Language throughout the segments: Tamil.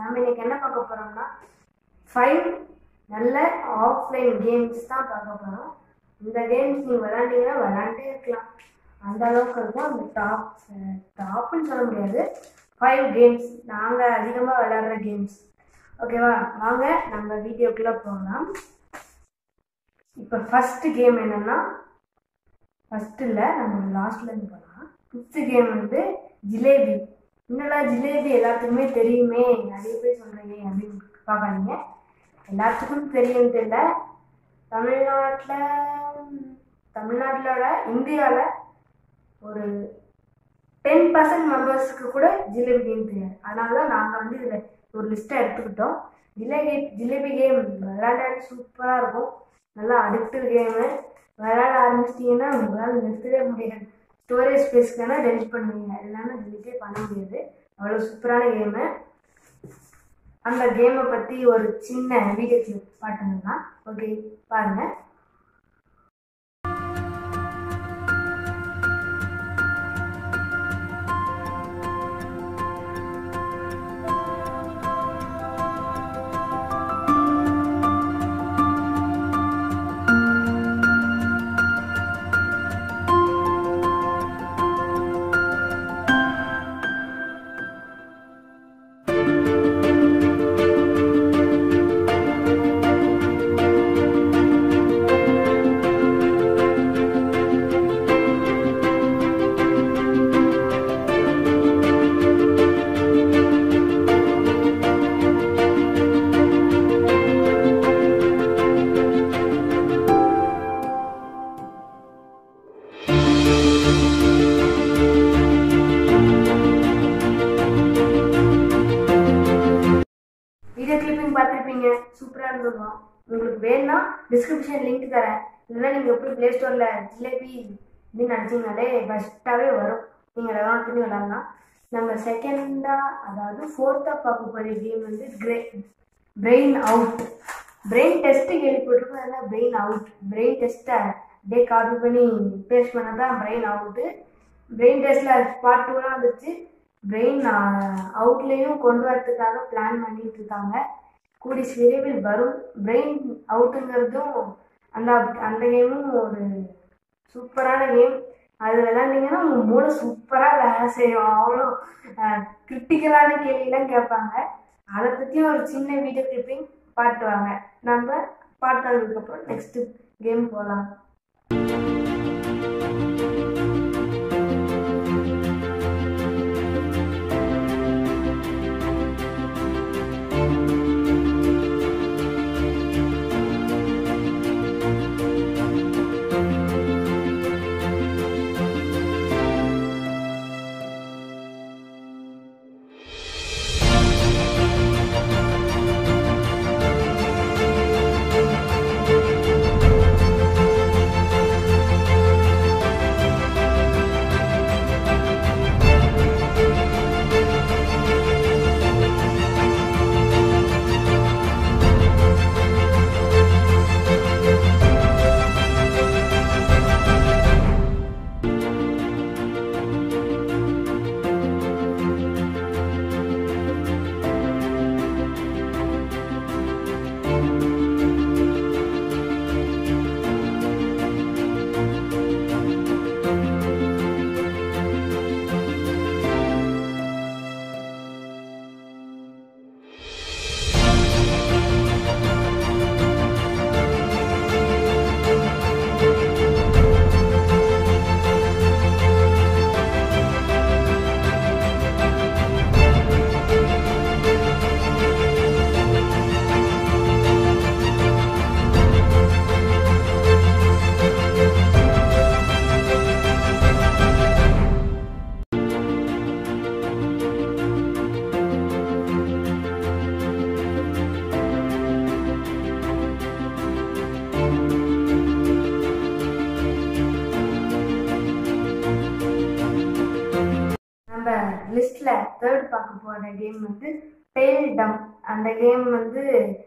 நாம இன்னைக்கு என்ன பார்க்க போறோம்னா ஃபைவ் நல்ல ஆஃப்லைன் கேம்ஸ் தான் பார்க்க போறோம் இந்த கேம்ஸ் நீங்க விளையாண்டீங்கன்னா விளையாண்டே இருக்கலாம் அந்த அளவுக்கு இருக்கும் அந்த டாப் டாப்னு சொல்ல முடியாது ஃபைவ் கேம்ஸ் நாங்கள் அதிகமாக விளையாடுற கேம்ஸ் ஓகேவா வாங்க நம்ம வீடியோக்குள்ளே போகலாம் இப்போ ஃபஸ்ட்டு கேம் என்னன்னா ஃபஸ்ட்டு இல்லை நம்ம லாஸ்ட்லேருந்து போகலாம் ஃபிஃப்த்து கேம் வந்து ஜிலேபி என்னடா ஜிலேபி எல்லாத்துக்குமே தெரியுமே நிறைய பேர் சொல்கிறீங்க அப்படின்னு பார்க்காதீங்க எல்லாத்துக்கும் தெரியும் தெரியல தமிழ்நாட்டில் தமிழ்நாட்டிலோட இந்தியாவில் ஒரு டென் பர்சன்ட் மெம்பர்ஸுக்கு கூட ஜிலேபி கேம் தெரியாது அதனால தான் நாங்கள் வந்து இதில் ஒரு லிஸ்ட்டை எடுத்துக்கிட்டோம் ஜிலேபி ஜிலேபி கேம் விளையாட சூப்பராக இருக்கும் நல்லா அடிக்டிவ் கேமு விளையாட ஆரம்பிச்சிட்டிங்கன்னா உங்களால் நிறுத்தவே முடியாது ஸ்டோரேஜ் ஸ்பேஸ்க்கான டெலிட் பண்ணுவீங்க இல்லைன்னா டெலிட்டே பண்ண முடியாது அவ்வளோ சூப்பரான கேமு அந்த கேமை பற்றி ஒரு சின்ன வீடியோ கிளிப் பாட்டுங்கன்னா ஓகே பாருங்கள் வீடியோ கிளிப்பிங் பார்த்துருப்பீங்க சூப்பராக இருந்திருக்கும் உங்களுக்கு வேணும்னா டிஸ்கிரிப்ஷன் லிங்க் தரேன் இல்லைன்னா நீங்கள் எப்படி ப்ளே ஸ்டோரில் ஜிலேபி அப்படின்னு அடிச்சிங்கனாலே ஃபஸ்ட்டாகவே வரும் நீங்கள் டவுன்லோட் பண்ணி விளாட்லாம் நம்ம செகண்டாக அதாவது ஃபோர்த்தாக பார்க்க போகிற கேம் வந்து grey brain out brain test கேள்விப்பட்டிருக்கோம் அதனால் பிரெயின் அவுட் பிரெயின் டெஸ்ட்டை அப்படியே காப்பி பண்ணி பேஸ்ட் பண்ண தான் பிரெயின் அவுட்டு பிரெயின் டெஸ்ட்டில் பார்ட் டூலாம் வந்துச்சு பிரெயின் அவுட்லேயும் கொண்டு வரதுக்காக பிளான் பண்ணிட்டு இருக்காங்க கூடி விரைவில் வரும் பிரெயின் அவுட்டுங்கிறதும் அந்த அந்த கேமும் ஒரு சூப்பரான கேம் அது விளாண்டிங்கன்னா உங்கள் மூளை சூப்பராக வேலை செய்யும் அவ்வளோ கிரிட்டிக்கலான கேள்வியெல்லாம் கேட்பாங்க அதை பற்றி ஒரு சின்ன வீடியோ கிளிப்பிங் பாட்டுவாங்க நம்ம பாட்டுனதுக்கப்புறம் நெக்ஸ்ட்டு கேம் போகலாம் நம்ம லிஸ்ட்டில் தேர்ட் பார்க்க போகிற கேம் வந்து டெய்ல் டம் அந்த கேம் வந்து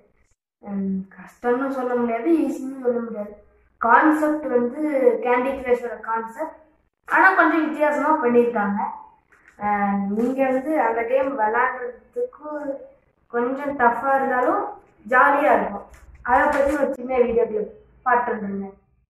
ஹம், கஷ்டம்னு சொல்ல முடியாது ஈஸின்னு சொல்ல முடியாது கான்செப்ட் வந்து கேண்டி கிரஷோட கான்செப்ட் ஆனால் கொஞ்சம் வித்தியாசமாக பண்ணியிருக்காங்க நீங்கள் வந்து அந்த கேம் விளாட்றதுக்கு கொஞ்சம் டஃப்பாக இருந்தாலும் ஜாலியாக இருக்கும் அதை பற்றி ஒரு சின்ன வீடியோ கிளிப் பார்த்துருந்தேங்க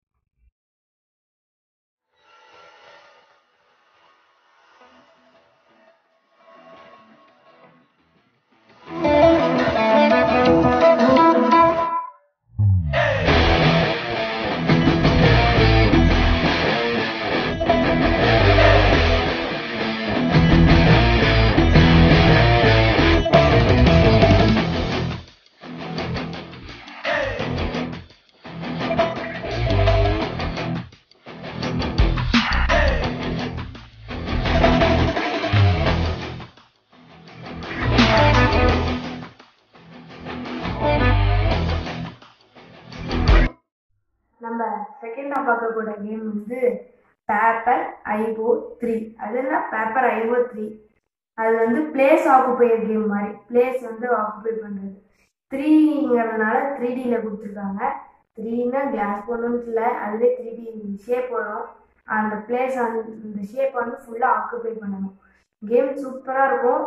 நம்ம செகண்டாக பார்க்கக்கூடிய கேம் வந்து பேப்பர் ஐஓ த்ரீ அது என்ன பேப்பர் ஐஓ த்ரீ அது வந்து பிளேஸ் ஆக்குப்பையர் கேம் மாதிரி பிளேஸ் வந்து ஆக்குப்பை பண்ணுறது த்ரீங்கிறதுனால த்ரீ டியில் கொடுத்துருக்காங்க த்ரீனா கிளாஸ் போடணும்னு இல்லை அதுவே த்ரீ டி ஷேப் வரும் அந்த பிளேஸ் அந்த ஷேப் வந்து ஃபுல்லாக ஆக்குப்பை பண்ணணும் கேம் சூப்பராக இருக்கும்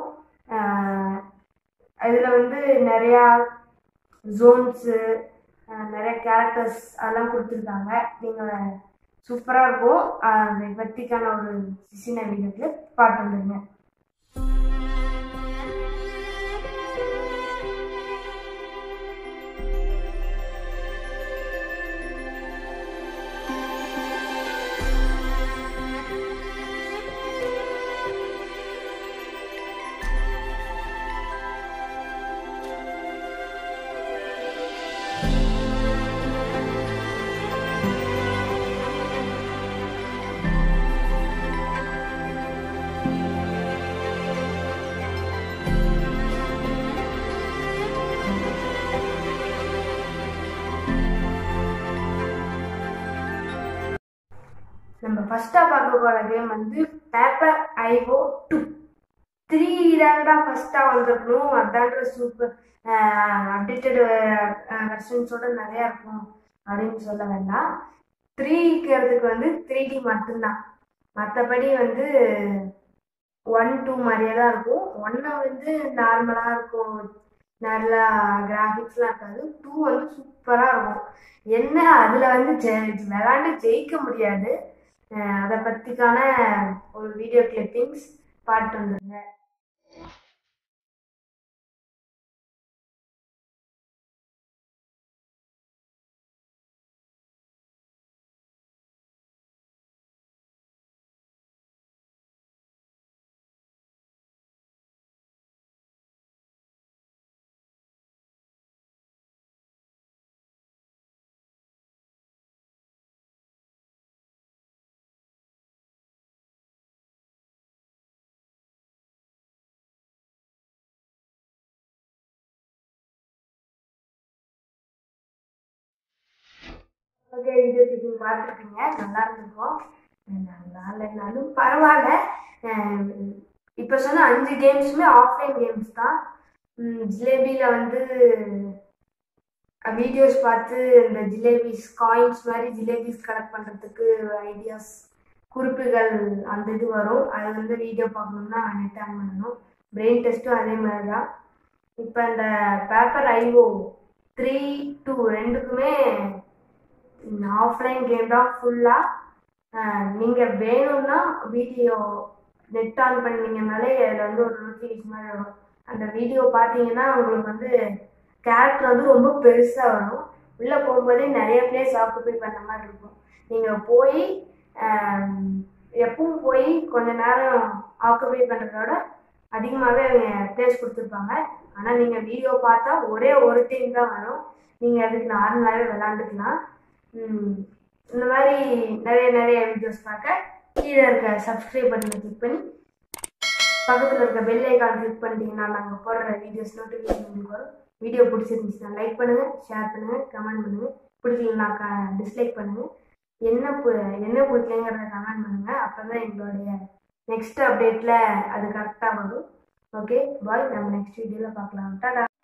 இதில் வந்து நிறையா ஜோன்ஸு நிறைய கேரக்டர்ஸ் அதெல்லாம் கொடுத்துருக்காங்க நீங்கள் சூப்பராக இருக்கும் அதை பற்றிக்கான ஒரு சின்ன வீடியோக்கு பாட்டு வந்துருங்க நம்ம ஃபஸ்ட்டாக பார்க்க போகிற கேம் வந்து பேப்பர் ஐஓ டூ த்ரீ தானடா ஃபஸ்ட்டாக வந்திருக்கணும் அதான்ற சூப்பர் அப்டேட்டட் வெர்ஷன்ஸோட நிறையா இருக்கும் அப்படின்னு சொல்ல வேண்டாம் த்ரீக்கிறதுக்கு வந்து த்ரீ டி மட்டும்தான் மற்றபடி வந்து ஒன் டூ மாதிரியே தான் இருக்கும் ஒன்றை வந்து நார்மலாக இருக்கும் நல்லா கிராஃபிக்ஸ்லாம் இருக்காது டூ வந்து சூப்பராக இருக்கும் என்ன அதில் வந்து ஜெ விளாண்டு ஜெயிக்க முடியாது அதை பற்றிக்கான ஒரு வீடியோ கிளிப்பிங்ஸ் பாட்டு வந்துருங்க ஓகே வீடியோ கிளிப்பிங் பார்த்துருக்கீங்க நல்லா இருந்திருக்கும் நல்லா இல்லைனாலும் பரவாயில்ல இப்போ சொன்ன அஞ்சு கேம்ஸுமே ஆஃப்லைன் கேம்ஸ் தான் ஜிலேபியில் வந்து வீடியோஸ் பார்த்து இந்த ஜிலேபிஸ் காயின்ஸ் மாதிரி ஜிலேபிஸ் கலெக்ட் பண்ணுறதுக்கு ஐடியாஸ் குறிப்புகள் அந்த இது வரும் அது வந்து வீடியோ பார்க்கணும்னா நெட் ஆன் பண்ணணும் பிரெயின் டெஸ்ட்டும் அதே மாதிரி தான் இப்போ இந்த பேப்பர் ஐஓ த்ரீ டூ ரெண்டுக்குமே ஆஃப்லைன் கேம் தான் ஃபுல்லாக நீங்கள் வேணும்னா வீடியோ நெட் ஆன் பண்ணீங்கனாலே அதில் வந்து ஒரு நோட்டிஃபிகேஷன் மாதிரி வரும் அந்த வீடியோ பார்த்தீங்கன்னா உங்களுக்கு வந்து கேரக்டர் வந்து ரொம்ப பெருசாக வரும் உள்ளே போகும்போதே நிறைய பிளேஸ் ஆக்குப்பை பண்ண மாதிரி இருக்கும் நீங்கள் போய் எப்பவும் போய் கொஞ்ச நேரம் ஆக்குப்பை பண்ணுறதோட அதிகமாகவே அவங்க பிளேஸ் கொடுத்துருப்பாங்க ஆனால் நீங்கள் வீடியோ பார்த்தா ஒரே ஒரு டைம் தான் வரும் நீங்கள் அதுக்கு நார்மலாகவே விளாண்டுக்கலாம் இந்த மாதிரி நிறைய நிறைய வீடியோஸ் பார்க்க கீழே இருக்க சப்ஸ்கிரைப் பட்டனை கிளிக் பண்ணி பக்கத்தில் இருக்க பெல் ஐக்கான் கிளிக் பண்ணிட்டீங்கன்னா நாங்கள் போடுற வீடியோஸ் நோட்டிஃபிகேஷன் உங்களுக்கு வரும் வீடியோ பிடிச்சிருந்துச்சுன்னா லைக் பண்ணுங்கள் ஷேர் பண்ணுங்கள் கமெண்ட் பண்ணுங்கள் பிடிக்கலனாக்கா டிஸ்லைக் பண்ணுங்கள் என்ன என்ன பிடிக்கலங்கிறத கமெண்ட் பண்ணுங்கள் அப்போ தான் எங்களுடைய நெக்ஸ்ட் அப்டேட்டில் அது கரெக்டாக வரும் ஓகே பாய் நம்ம நெக்ஸ்ட் வீடியோவில் பார்க்கலாம் டாடா